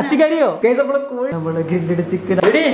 കത്തിക്കരിയോ case നമ്മള് കോഴി നമ്മള് ഗ്രില്ലഡ് ചിക്കൻ റെഡി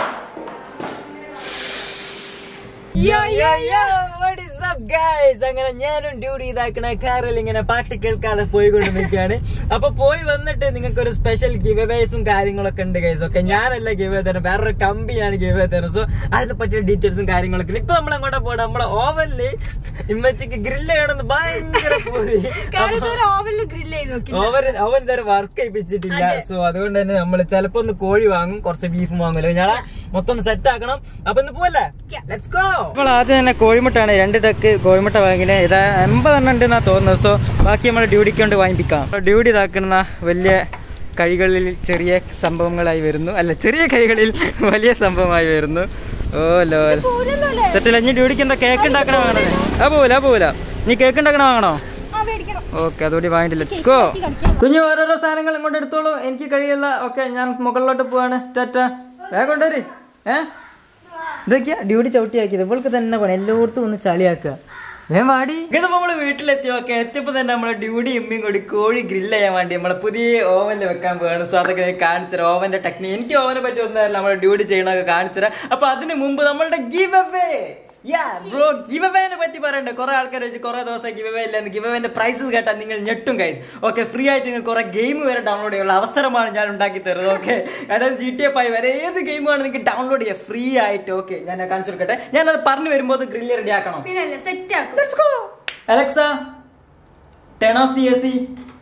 യോ യോ യോ വാട്ട് ഈസ് അപ്പ് ഗൈസ് അങ്ങനെ ഞാനും ഡ്യൂട്ടി ഇതാക്കണ കാറിൽ ഇങ്ങനെ പാട്ട് കേൾക്കാതെ പോയിക്കൊണ്ട് നിൽക്കുകയാണ് അപ്പൊ പോയി വന്നിട്ട് നിങ്ങൾക്ക് ഒരു സ്പെഷ്യൽ ഗിവ് അവേസും കാര്യങ്ങളൊക്കെ ഉണ്ട് ഗൈസ് ഓക്കെ ഞാനല്ല ഗിവ് തരുന്നത് വേറൊരു കമ്പനിയാണ് ഗിവ് തരുന്നത് സോ അതിനെ പറ്റിയ ഡീറ്റെയിൽസും കാര്യങ്ങളൊക്കെ ഉണ്ട്. ഇപ്പൊ നമ്മൾ അങ്ങോട്ട് പോകണം നമ്മളെ ഓവനില് ഇമ്മച്ചിക്ക് ഗ്രില്ല് ചെയ്യണമെന്ന് ഭയങ്കര പോയി ഓവനിൽ ഗ്രില്ല് ചെയ്ത് നോക്കി ഓവൻ അവൻ ഇതുവരെ വർക്ക് ചെയ്യിപ്പിച്ചിട്ടില്ല സോ അതുകൊണ്ട് തന്നെ നമ്മൾ ചിലപ്പോ ഒന്ന് കോഴി വാങ്ങും കുറച്ച് ബീഫും വാങ്ങുമല്ലോ ഞാളെ മൊത്തം സെറ്റ് ആക്കണം അപ്പൊ ഇന്ന് പോവല്ലേ ലെറ്റ്സ് ഗോ നമ്മൾ ആദ്യം തന്നെ കോഴിമുട്ടാണ് രണ്ട് ടക്ക് കോഴിമുട്ട വാങ്ങിനെ ഇത് എൺപതെണ്ണം ഉണ്ടെന്നാ തോന്നുന്നത് സോ ബാക്കി നമ്മൾ ഡ്യൂട്ടിക്ക് കൊണ്ട് വാങ്ങിപ്പിക്കാം ഡ്യൂട്ടി ഇതാക്കുന്ന വലിയ കഴികളിൽ ചെറിയ സംഭവങ്ങളായി വരുന്നു അല്ല ചെറിയ കഴികളിൽ വലിയ സംഭവമായി വരുന്നു ഓ ലോ സെറ്റില്ല ഇനി ഡ്യൂട്ടിക്ക് എന്താ കേക്ക് ഉണ്ടാക്കണ വാങ്ങണത് ആ പോവില്ല ആ പോവില്ല നീ കേക്ക് ഉണ്ടാക്കണ വാങ്ങണോ ഓക്കെ അതുകൂടി വാങ്ങിട്ട് ലെറ്റ്സ് ഗോ കുഞ്ഞു ഓരോരോ സാധനങ്ങൾ ഇങ്ങോട്ട് എടുത്തോളൂ എനിക്ക് കഴിയില്ല ഓക്കെ ഞാൻ മുകളിലോട്ട് പോവാണ് ടാറ്റ വേഗം കൊണ്ടുവരി ഏ ഇതൊക്കെയാ ഡ്യൂട്ടി ചവിട്ടിയാക്കിയത് ഇവൾക്ക് തന്നെ പണി എല്ലായിടത്തും ഒന്ന് ചളിയാക്കുക വേഗം വാടി ഇത് നമ്മള് വീട്ടിലെത്തി ഓക്കെ എത്തിയപ്പോ തന്നെ നമ്മളെ ഡ്യൂട്ടി എമ്മിയും കൂടി കോഴി ഗ്രില്ല് ചെയ്യാൻ വേണ്ടി നമ്മളെ പുതിയ ഓവനിൽ വെക്കാൻ പോവാണ് സോ അതൊക്കെ കാണിച്ചുതരാം ഓവന്റെ ടെക്നിക് എനിക്ക് ഓവനെ പറ്റി ഒന്നല്ല നമ്മളെ ഡ്യൂട്ടി ചെയ്യണതൊക്കെ കാണിച്ചുതരാം അപ്പൊ അതിന് മുമ്പ് നമ്മളുടെ ഗിവ് അവേ ബ്രോ ഗിവ് അവേനെ പറ്റി പറയണ്ടേ കുറെ ആൾക്കാർ വെച്ച് കുറെ ദിവസം ഗിവ് അവേ ഇല്ലെന്ന് ഗിവ് അവേന്റെ പ്രൈസസ് കേട്ടാൽ നിങ്ങൾ ഞെട്ടും ഗൈസ് ഓക്കെ ഫ്രീ ആയിട്ട് നിങ്ങൾ കുറെ ഗെയിം വരെ ഡൗൺലോഡ് ചെയ്യാനുള്ള അവസരമാണ് ഞാൻ ഉണ്ടാക്കി തരുന്നത് ഓക്കെ അതായത് ജി ടി എ ഫൈവ് വരെ ഏത് ഗെയിമാണ് നിങ്ങൾക്ക് ഡൗൺലോഡ് ചെയ്യാം ഫ്രീ ആയിട്ട് ഓക്കെ ഞാൻ കാണിച്ചു കൊടുക്കട്ടെ ഞാൻ അത് പറഞ്ഞു വരുമ്പോൾ അത് ഗ്രില്ല് റെഡി ആക്കണം പിന്നല്ലേ സെറ്റ് ആക്കും Alexa turn off the A C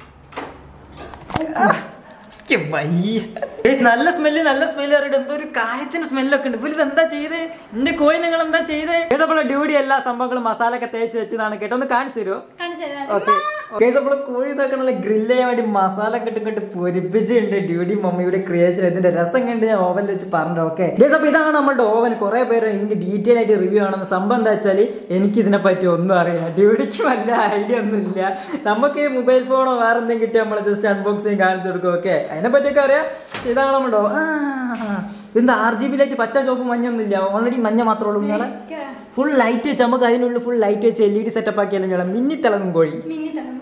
നല്ല സ്മെല്ല് നല്ല സ്മെല്ല് അറിയിട്ട് എന്തോ ഒരു കായത്തിന്റെ സ്മെല്ലൊക്കെ ഉണ്ട് ഇവര് എന്താ ചെയ്തേ എന്റെ കോയി നിങ്ങൾ എന്താ ചെയ്തേ ഇതേപോലെ ഡ്യൂട്ടി എല്ലാ സംഭവങ്ങളും മസാല ഒക്കെ തേച്ച് വെച്ചതാണ് കേട്ടോ ഒന്ന് കാണിച്ചു തരുമോ കാണിച്ചു തരാം ഓക്കെ നമ്മള് കോഴി ഇതാക്കണല്ലോ ഗ്രില്ല് ചെയ്യാൻ വേണ്ടി മസാല ഒക്കെ ഇട്ടിട്ട് പൊരിപ്പിച്ചിട്ടുണ്ട് ഡ്യൂട്ടി മമ്മിയുടെ ക്രിയേഷൻ ഇതിന്റെ രസം കണ്ട് ഞാൻ ഓവനിൽ വെച്ച് പറഞ്ഞു ഓക്കെ അപ്പൊ ഇതാണ് നമ്മുടെ ഓവൻ കുറെ പേര് ഇതിന്റെ ഡീറ്റെയിൽ ആയിട്ട് റിവ്യൂ ആണെന്ന് സംഭവം എന്താ വെച്ചാല് എനിക്ക് ഇതിനെ പറ്റി ഒന്നും അറിയില്ല ഡ്യൂട്ടിക്ക് വല്ല ഐഡിയ ഒന്നും ഇല്ല നമുക്ക് മൊബൈൽ ഫോണോ വേറെ എന്തെങ്കിലും കിട്ടി നമ്മൾ ജസ്റ്റ് അൺബോക്സിങ് കാണിച്ചു കൊടുക്കും ഓക്കെ അതിനെ പറ്റിയൊക്കെ അറിയാം ഇതാണ് നമ്മുടെ ഓ- ആ എന്താ ആർ ജി ബി ലൈറ്റ് പച്ച ചോപ്പ് മഞ്ഞൊന്നും ഇല്ല ഓൾറെഡി മഞ്ഞ മാത്രമേ ഉള്ളൂ നിങ്ങളെ ഫുൾ ലൈറ്റ് വെച്ച് നമുക്ക് അതിനുള്ളിൽ ഫുൾ ലൈറ്റ് വെച്ച് എൽ ഇ ഡി സെറ്റപ്പ് ആക്കിയാലും ഞങ്ങളെ മിന്നി തിളങ്ങും കോഴി മിന്നി തരണം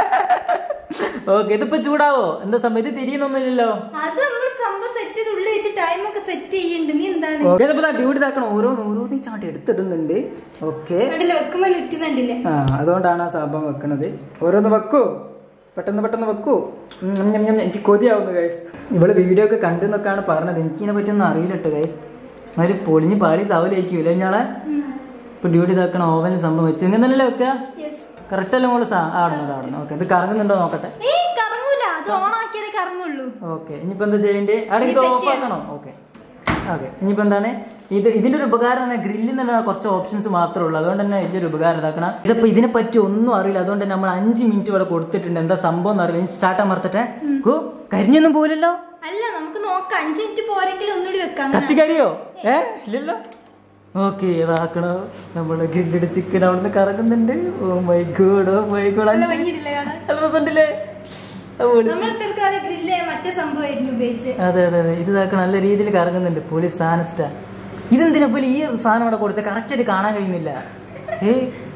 ഓക്കെ ഇതിപ്പോ ചൂടാവോ എന്താ സമയം ഇത് തിരിയുന്നൊന്നുമില്ലല്ലോ അത് നമ്മൾ സംഭവം സെറ്റ് ചെയ്ത് ഉള്ളിൽ വെച്ച് ടൈം ഒക്കെ സെറ്റ് ചെയ്യുന്നുണ്ട് നീ എന്താണ് ഓക്കെ ഇതിപ്പോ ഡ്യൂട്ടി ഇതാക്കണം ഓരോന്ന് ഓരോന്ന് ചാട്ടി എടുത്തിടുന്നുണ്ട് ഓക്കെ കണ്ടില്ല വെക്കുമ്പോ നുറ്റുന്നുണ്ടില്ലേ ആ അതുകൊണ്ടാണ് ആ സംഭവം വെക്കണത് ഓരോന്ന് വെക്കൂ പെട്ടെന്ന് പെട്ടെന്ന് വെക്കൂ ഉം, ഞം, ഞം, ഞം. എനിക്ക് കൊതിയാവുന്നു ഗൈസ് ഇവള് വീഡിയോ ഒക്കെ കണ്ടെന്നൊക്കെയാണ് പറഞ്ഞത് എനിക്ക് ഇതിനെ പറ്റി ഒന്നും അറിയില്ല കേട്ടോ ഗൈസ് ഒരു പൊളിഞ്ഞ് പാളി സാവലായിരിക്കൂല ഞാളെ ഇപ്പൊ ഡ്യൂട്ടി ഇതാക്കണ ഓവനിൽ സംഭവം വെച്ച് ഇങ്ങനല്ലേ വെക്കുക യെസ് കറക്റ്റ് അല്ലേ മോള് സാ ആടുന്നത് ആടുന്നത് ഓക്കെ ഇത് കറങ്ങുന്നുണ്ടോ നോക്കട്ടെ ഏയ് കറങ്ങൂല അത് ഓൺ ആക്കിയാലേ കറങ്ങുള്ളൂ ഓക്കെ ഇനിയിപ്പോ എന്താ ചെയ്യേണ്ടത് അവിടെ ഇത് ഓഫ് ആക്കണോ ഓക്കെ ഓക്കെ ഇനിയിപ്പോ എന്താണ് ഇത് ഇതിന്റെ ഒരു ഉപകാരം ഗ്രില്ലിൽ തന്നെ കുറച്ച് ഓപ്ഷൻസ് മാത്രമേ ഉള്ളൂ അതുകൊണ്ട് തന്നെ വലിയൊരു ഉപകാരം ഇതാക്കണം ഇതിപ്പോ ഇതിനെ പറ്റി ഒന്നും അറിയില്ല അതുകൊണ്ട് തന്നെ നമ്മൾ അഞ്ച് മിനിറ്റ് ഇവിടെ കൊടുത്തിട്ടുണ്ട് എന്താ സംഭവം എന്ന് അറിയില്ല സ്റ്റാർട്ട് അമർത്തട്ടെ ഗോ കരിഞ്ഞൊന്നും പോലല്ലോ അല്ല നമുക്ക് നോക്കാം അഞ്ചു മിനിറ്റ് പോരെങ്കിലും ഒന്നുകൂടി വെക്കാം കത്തി കരിയോ ഏ ഇല്ലല്ലോ ഓക്കെ ഇതാക്കണോ നമ്മള് ഗ്രില്ലഡ് ചിക്കൻ അവിടുന്ന് കറങ്ങുന്നുണ്ട് oh my God oh my God നല്ല ഭംഗിയില്ലേ കാണാൻ നല്ല രസമുണ്ടല്ലേ അടിപൊളി. നമ്മൾ ഇത്രക്കാലം ഗ്രില്ല് മറ്റേ സംഭവമായിരുന്നു ഉപയോഗിച്ച് അതെ അതെ അതെ ഇത് ഇതാക്ക നല്ല രീതിയിൽ കറങ്ങുന്നുണ്ട് പോലീസ് സാധനസ്റ്റ ഇതെന്തിനാ പോലെ ഈ സാധനം അവിടെ കൊടുത്ത് കറക്റ്റ് ആയിട്ട് കാണാൻ കഴിയുന്നില്ല ഏ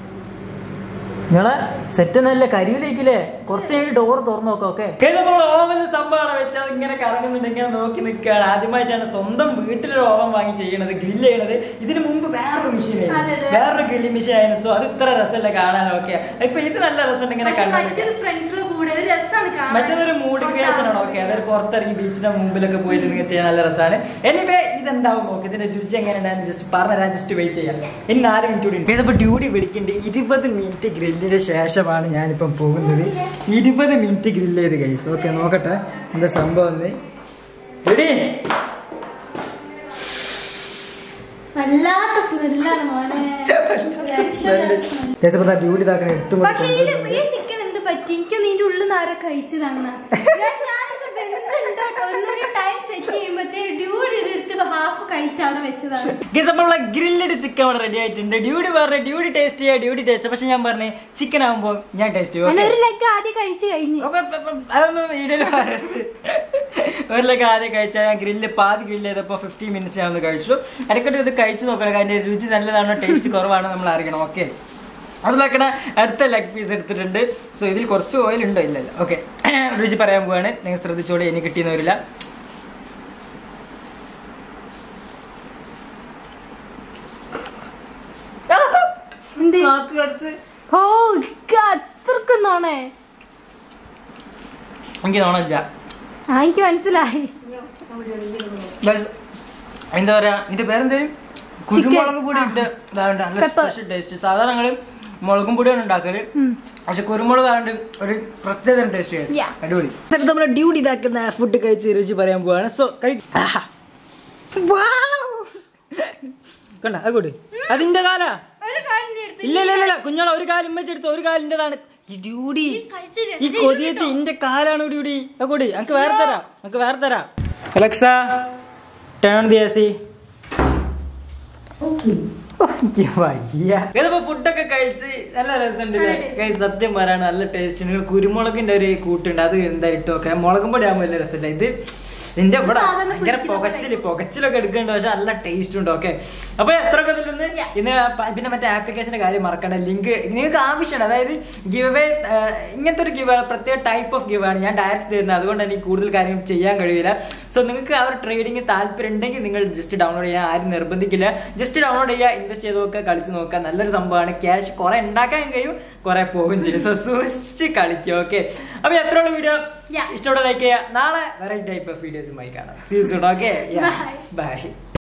നിങ്ങളെ സെറ്റ് നല്ല കരിയിലേക്കില്ലേ കുറച്ച് കഴിഞ്ഞ് ഡോർ തുറന്നു നോക്കാം ഓക്കെ ഓവനിൽ സംഭവമാണ് വെച്ച് അത് ഇങ്ങനെ കറങ്ങുന്നുണ്ട് ഇങ്ങനെ നോക്കി നിൽക്കുകയാണ് ആദ്യമായിട്ടാണ് സ്വന്തം വീട്ടിലൊരു ഓവൻ വാങ്ങി ചെയ്യണത് ഗ്രില്ല് ചെയ്യണത് ഇതിന് മുമ്പ് വേറൊരു മെഷീൻ അതെ, അതെ. വേറൊരു ഗ്രില്ലിംഗ് മെഷീൻ ആയിരുന്നു സോ അത് ഇത്ര രസമല്ല കാണാൻ ഓക്കെ ഇപ്പൊ ഇത് നല്ല രസമുണ്ട് ഇങ്ങനെ പക്ഷെ കണ്ടു മറ്റേത് ഫ്രണ്ട്സിന്റെ കൂടെ ഒരു രസമാണ് കാണാൻ മറ്റേതൊരു മൂഡ് ക്രിയേഷൻ ആണ് ഓക്കെ അതൊരു പുറത്തിറങ്ങി ബീച്ചിന്റെ മുമ്പിലൊക്കെ പോയിട്ട് നിങ്ങൾക്ക് ചെയ്യാൻ നല്ല രസമാണ് എനിവേ ഇതെന്താവും നോക്ക് ഇതിന്റെ രുചി എങ്ങനെയുണ്ടായിരുന്നു ജസ്റ്റ് പറഞ്ഞുതരാൻ ജസ്റ്റ് വെയിറ്റ് ചെയ്യാം ഇനി നാല് മിനിറ്റ് കൂടി ഉണ്ട് ഇതിപ്പോ ഡ്യൂട്ടി വിളിക്കേണ്ട ഇരുപത് മിനിറ്റ് ഗ്രില്ലിന് ശേഷമാണ് ഞാനിപ്പം പോകുന്നത് ഇരുപത് മിനിറ്റ് ഗ്രില്ല് ചെയ്ത് കഴിച്ചു ഓക്കെ നോക്കട്ടെ എന്താ സംഭവം എന്ന് റെഡി വല്ലാത്ത സ്മെല്ലാണ് മോനെ രക്ഷയില്ലാത്ത smell. ഡ്യൂട്ടി ഇതാക്കണ എടുത്തു പക്ഷെ ഈ ചിക്കൻ എന്ത് പറ്റി എനിക്ക് നിന്റെ ഉള്ളിൽ നിന്ന് ആരോ കഴിച്ചതാണ് ഞാനിത് വെന്തുണ്ടോ ഒന്നൊരു ടൈം സെറ്റ് ചെയ്യുമ്പോഴത്തേ ഡ്യൂഡ് എടുത്ത് ഹാഫ് കഴിച്ച് അവിടെ വെച്ചതാണ് നമ്മളെ ഗ്രില്ലഡ് ചിക്കൻ അവിടെ റെഡി ആയിട്ടുണ്ട് ഡ്യൂട്ടി പറഞ്ഞ ഡ്യൂട്ടി ടേസ്റ്റ് ചെയ്യാ ഡ്യൂട്ടി ടേസ്റ്റ് പക്ഷെ ഞാൻ പറഞ്ഞു ചിക്കൻ ആകുമ്പോൾ ഞാൻ ടേസ്റ്റ് ചെയ്യും അങ്ങനെ okay? ഒരു ലെഗ് ആദ്യം കഴിച്ച് കഴിഞ്ഞു അപ്പൊ ഇപ്പൊ ഇപ്പൊ അതൊന്നും വീഡിയോയിൽ പറയരുത് ഒരു ലക്ക് ആദ്യം കഴിച്ചാൽ ഞാൻ ഗ്രില്ല് പാതി ഗ്രില്ല് ചെയ്തപ്പോ ഫിഫ്റ്റി മിനിറ്റ്സ് ഞാൻ ഒന്ന് കഴിച്ചു ഇടയ്ക്കിട്ട് ഇത് കഴിച്ചു നോക്കണം അതിന്റെ രുചി നല്ലതാണോ ടേസ്റ്റ് കുറവാണോ നമ്മൾ അറിയണം ഓക്കെ അത് നോക്കണ അടുത്ത ലെഗ് പീസ് എടുത്തിട്ടുണ്ട് സോ ഇതിൽ കുറച്ച് ഓയിൽ ഉണ്ടോ ഇല്ലല്ലോ ഓക്കെ രുചി പറയാൻ പോവാണ് നിങ്ങൾ ശ്രദ്ധിച്ചോളി എനിക്ക് കിട്ടിയെന്ന് വരില്ല എന്ത് നാക്ക് കടിച്ച്. ഓ ഇക്ക് അത്രക്കുന്നാണേ എനിക്ക് തോന്നില്ല ആ എനിക്ക് മനസ്സിലായി Guys, എന്താ പറയാ ഇതിന്റെ പേരെന്തേലും കുരുമുളക് പൊടി ഇട്ട് ഇതാണ്ട് നല്ല Pepper. സ്പെഷ്യൽ ടേസ്റ്റ് സാധാരണ ഞങ്ങള് മുളകും പൊടിയാണ് ഉണ്ടാക്കല് ഉം. പക്ഷെ കുരുമുളക് ആണ്ട് ഒരു പ്രത്യേക ടേസ്റ്റ് Yeah. അടിപൊളി നമ്മളെ ഡ്യൂട്ടി ഇതാക്കുന്ന ഫുഡ് കഴിച്ച് രുചി പറയാൻ പോവാണ് സോ കണ്ട അത് കൂടി അതിന്റെ കാലാ ഒരു കാര്യം നീ എടുത്ത് ഇല്ല ഇല്ല ഇല്ല കുഞ്ഞോളെ ഒരു കാലം വെച്ചെടുത്ത് ഒരു കാലിന്റേതാണ് ഈ ഡ്യൂട്ടി കഴിച്ചില്ല. ഈ കൊതിയത്ത് ഇന്റെ കാലാണ് ഡ്യൂട്ടി ആ കൂടി നമുക്ക് വേറെ തരാം നമുക്ക് വേറെ തരാം അലക്സ ടേൺ ദി എസി ഇതിപ്പോ ഫുഡൊക്കെ കഴിച്ച് നല്ല രസമുണ്ട് കഴിച്ച് സത്യം പറയാണ് നല്ല ടേസ്റ്റ് നിങ്ങൾ കുരുമുളകിന്റെ ഒരു കൂട്ടുണ്ട് അത് എന്താ ഇട്ടൊക്കെ മുളകും പൊടി ആകുമ്പോൾ വലിയ രസമില്ല ഇത് ഇതിന്റെ ഇവിടെ സാധാരണ ഭയങ്കര പൊരിക്കുന്ന പുകച്ചില് പുകച്ചിലൊക്കെ എടുക്കുന്നുണ്ട് പക്ഷെ നല്ല ടേസ്റ്റ് ഉണ്ട് ഓക്കെ അപ്പൊ എത്ര ഇതിലൊന്ന് Yeah. ഇന്ന് പ- പിന്നെ മറ്റേ ആപ്ലിക്കേഷന്റെ കാര്യം മറക്കണ്ട ലിങ്ക് നിങ്ങൾക്ക് ആവശ്യമാണ് അതായത് ഗിവ് അവേ ഇങ്ങനത്തെ ഒരു ഗിവ് പ്രത്യേക ടൈപ്പ് ഓഫ് ഗിവ് ആണ് ഞാൻ ഡയറക്റ്റ് തരുന്നത് അതുകൊണ്ട് എനിക്ക് കൂടുതൽ കാര്യങ്ങൾ ചെയ്യാൻ കഴിയില്ല സോ നിങ്ങൾക്ക് ആ ഒരു ട്രേഡിംഗ് താല്പര്യം ഉണ്ടെങ്കിൽ നിങ്ങൾ ജസ്റ്റ് ഡൗൺലോഡ് ചെയ്യാൻ ആരും നിർബന്ധിക്കില്ല ജസ്റ്റ് ഡൗൺലോഡ് ചെയ്യുക ഇൻവെസ്റ്റ് ചെയ്ത് നോക്കുക കളിച്ച് നോക്കുക നല്ലൊരു സംഭവമാണ് ക്യാഷ് കുറെ ഉണ്ടാക്കാൻ കഴിയും കുറെ പോകും ചെയ്യും സോ സൂക്ഷിച്ച് കളിക്കുക ഓക്കെ അപ്പൊ എത്ര ഉള്ള വീഡിയോ Yeah. ഇഷ്ടപ്പെട്ട ലൈക്ക് ചെയ്യുക നാളെ വെറൈറ്റി ടൈപ്പ് ഓഫ് വീഡിയോസുമായി കാണാം സീസൺ ഓക്കെ Bye. ബൈ